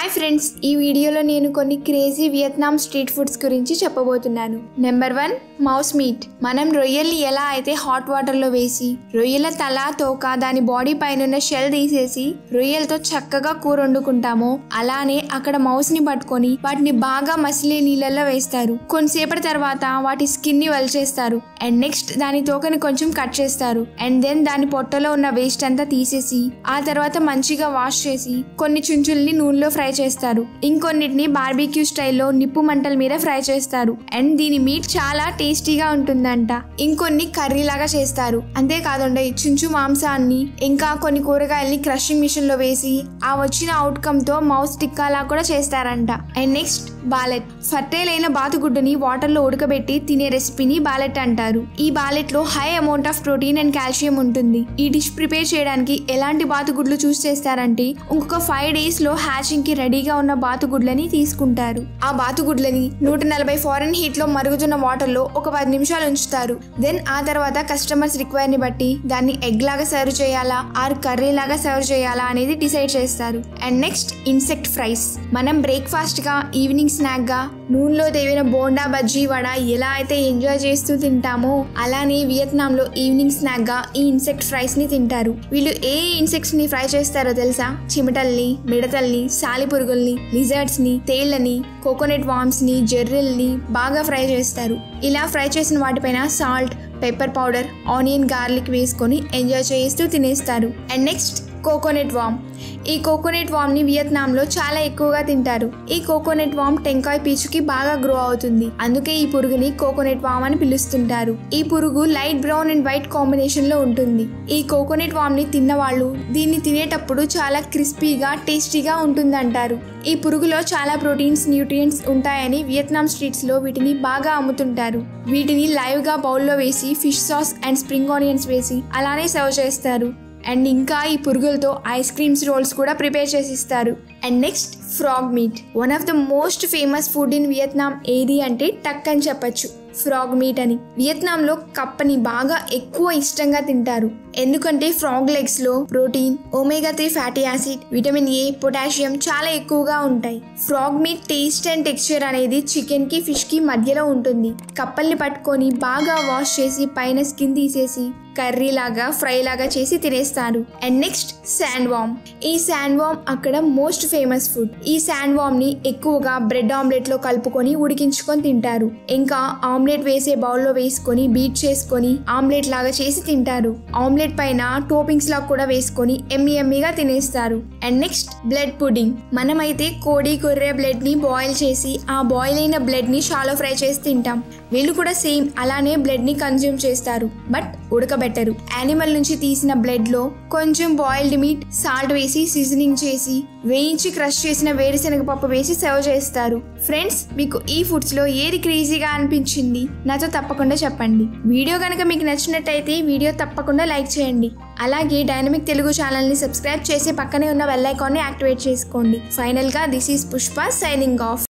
hi friends ఈ వీడియోలో నేను కొన్ని క్రేజీ వియత్నాం స్ట్రీట్ ఫుడ్స్ గురించి చెప్పబోతున్నాను నెంబర్ వన్ మౌస్ మీట్ మనం రొయ్యల్ని ఎలా అయితే హాట్ వాటర్లో వేసి రొయ్యల తల తోక దాని బాడీ పైన ఉన్న షెల్ తీసేసి రొయ్యలతో చక్కగా కూర వండుకుంటామో అలానే అక్కడ మౌస్ ని పట్టుకొని వాటిని బాగా మసిలే నీళ్ళల్లో వేస్తారు కొంతసేపటి తర్వాత వాటి స్కిన్ ని వలిచేస్తారు అండ్ నెక్స్ట్ దాని తోకని కొంచెం కట్ చేస్తారు అండ్ దెన్ దాని పొట్టలో ఉన్న వేస్ట్ అంతా తీసేసి ఆ తర్వాత మంచిగా వాష్ చేసి కొన్ని చుంచుల్ని నూనెలో ఫ్రై చేస్తారు ఇంకొన్నిటిని బార్బీక్యూ స్టైల్లో నిప్పు మంటల మీద ఫ్రై చేస్తారు అండ్ దీని మీట్ చాలా టేస్టీగా ఉంటుందంట ఇంకొన్ని కర్రీ లాగా చేస్తారు అంతేకాదండి చుంచు మాంసాన్ని ఇంకా కొన్ని కూరగాయల్ని క్రషింగ్ మిషన్ లో వేసి ఆ వచ్చిన అవుట్కమ్ తో మౌస్ టిక్కాలా కూడా చేస్తారంట అండ్ నెక్స్ట్ బాలెట్ ఫర్టైల్ అయిన బాతుగుడ్డుని వాటర్ లో ఉడకబెట్టి తినే రెసిపీని బాలెట్ అంటారు ఈ బాలెట్ లో high amount of protein and calcium ఉంటుంది ఈ డిష్ ప్రిపేర్ చేయడానికి ఎలాంటి బాతుగుడ్లు చూస్ చేస్తారంటే ఇంకొక ఫైవ్ డేస్ లో హ్యాచింగ్ కి రెడీగా ఉన్న బాతుగుడ్లని తీసుకుంటారు ఆ బాతుగుడ్లని నూట నలభై ఫారెన్ హీట్ లో మరుగుతున్న వాటర్ లో ఒక పది నిమిషాలు ఉంచుతారు దెన్ ఆ తర్వాత కస్టమర్స్ రిక్వైర్ ని బట్టి దాన్ని ఎగ్ లాగా సర్వ్ చేయాలా ఆర్ కర్రీ లాగా సర్వ్ చేయాలా అనేది డిసైడ్ చేస్తారు అండ్ నెక్స్ట్ ఇన్సెక్ట్ ఫ్రైస్ మనం బ్రేక్ఫాస్ట్ గా ఈవినింగ్ స్నాక్ గా నూనెలో దేవిన బోండా బజ్జీ వడ ఎలా అయితే ఎంజాయ్ చేస్తూ తింటామో అలానే వియత్నాం లో ఈవినింగ్ స్నాక్ గా ఈ ఇన్సెక్ట్ ఫ్రైస్ ని తింటారు వీళ్ళు ఏ ఇన్సెక్ట్స్ ని ఫ్రై చేస్తారో తెలుసా చిమటల్ని మిడతల్ని సాలిపురుగుల్ని లిజర్డ్స్ ని తేళ్లని కోకోనట్ వామ్స్ ని జెర్రిల్ని బాగా ఫ్రై చేస్తారు ఇలా ఫ్రై చేసిన వాటిపైన salt pepper powder onion garlic వేసుకొని ఎంజాయ్ చేస్తూ తినేస్తారు అండ్ నెక్స్ట్ కోకోనట్ వామ్ ఈ కోకోనట్ వామ్ ని వియత్నాం లో చాలా ఎక్కువగా తింటారు ఈ కోకోనట్ వామ్ టెంకాయ పీచుకి బాగా గ్రో అవుతుంది అందుకే ఈ పురుగుని కోకోనట్ వామ్ అని పిలుస్తుంటారు ఈ పురుగు light brown and white combination లో ఉంటుంది ఈ కోకోనట్ వామ్ ని తిన్న వాళ్ళు దీన్ని తినేటప్పుడు చాలా క్రిస్పీగా టేస్టీగా ఉంటుందంటారు ఈ పురుగులో చాలా ప్రోటీన్స్ న్యూట్రియంట్స్ ఉంటాయని వియత్నాం స్ట్రీట్స్ లో వీటిని బాగా అమ్ముతుంటారు వీటిని లైవ్ గా బౌల్లో వేసి fish sauce and spring onions వేసి అలానే సర్వ్ చేస్తారు అండ్ ఇంకా ఈ పురుగులతో ఐస్ క్రీమ్స్ రోల్స్ కూడా ప్రిపేర్ చేసి ఇస్తారు and next frog meat one of the most famous food in Vietnam ఏది అంటే టక్ అని చెప్పొచ్చు ఫ్రాగ్ మీట్ అని వియత్నాంలో కప్పని బాగా ఎక్కువ ఇష్టంగా తింటారు ఎందుకంటే ఫ్రాగ్ లెగ్స్ లో protein omega three fatty acid vitamin A potassium చాలా ఎక్కువగా ఉంటాయి frog meat taste and texture అనేది చికెన్ కి ఫిష్ కి మధ్యలో ఉంటుంది కప్పల్ని పట్టుకొని బాగా వాష్ చేసి పైన స్కిన్ తీసేసి కర్రీ లాగా ఫ్రై లాగా చేసి తినేస్తారు అండ్ నెక్స్ట్ శాండ్ వామ్ ఈ శాండ్ వామ్ అక్కడ మోస్ట్ ఫేమస్ ఫుడ్ ఈ శాండ్ వామ్ ని ఎక్కువగా బ్రెడ్ ఆమ్లెట్ లో కలుపుకొని ఉడికించుకొని తింటారు ఇంకా ఆమ్లెట్ వేసే బౌల్లో వేసుకొని బీట్ చేసుకొని ఆమ్లెట్ లాగా చేసి తింటారు ఆమ్లెట్ పైన టోపింగ్స్ లాగా కూడా వేసుకొని ఎమ్మి ఎమ్మిగా తినేస్తారు అండ్ నెక్స్ట్ బ్లడ్ పుడింగ్ మనమైతే కోడి గొర్రె బ్లడ్ ని బాయిల్ చేసి ఆ బాయిల్ అయిన బ్లడ్ ని షాలో ఫ్రై చేసి తింటాం వీళ్ళు కూడా సేమ్ అలానే బ్లడ్ ని కన్జ్యూమ్ చేస్తారు బట్ ఉడకబెట్టరు యానిమల్ నుంచి తీసిన బ్లడ్ లో కొంచెం బాయిల్డ్ మీట్ సాల్ట్ వేసి సీజనింగ్ చేసి వేయించి క్రష్ చేసిన వేరుశనగ పప్పు వేసి సర్వ్ చేస్తారు ఫ్రెండ్స్ మీకు ఈ ఫుడ్స్ లో ఏది క్రేజీగా అనిపించింది నాతో తప్పకుండా చెప్పండి వీడియో కనుక మీకు నచ్చినట్టయితే వీడియో తప్పకుండా లైక్ చేయండి అలాగే డైనమిక్ తెలుగు ఛానల్ ని సబ్స్క్రైబ్ చేసి పక్కనే ఉన్న బెల్ ఐకాన్ ని యాక్టివేట్ చేసుకోండి ఫైనల్ గా this is Pushpa signing of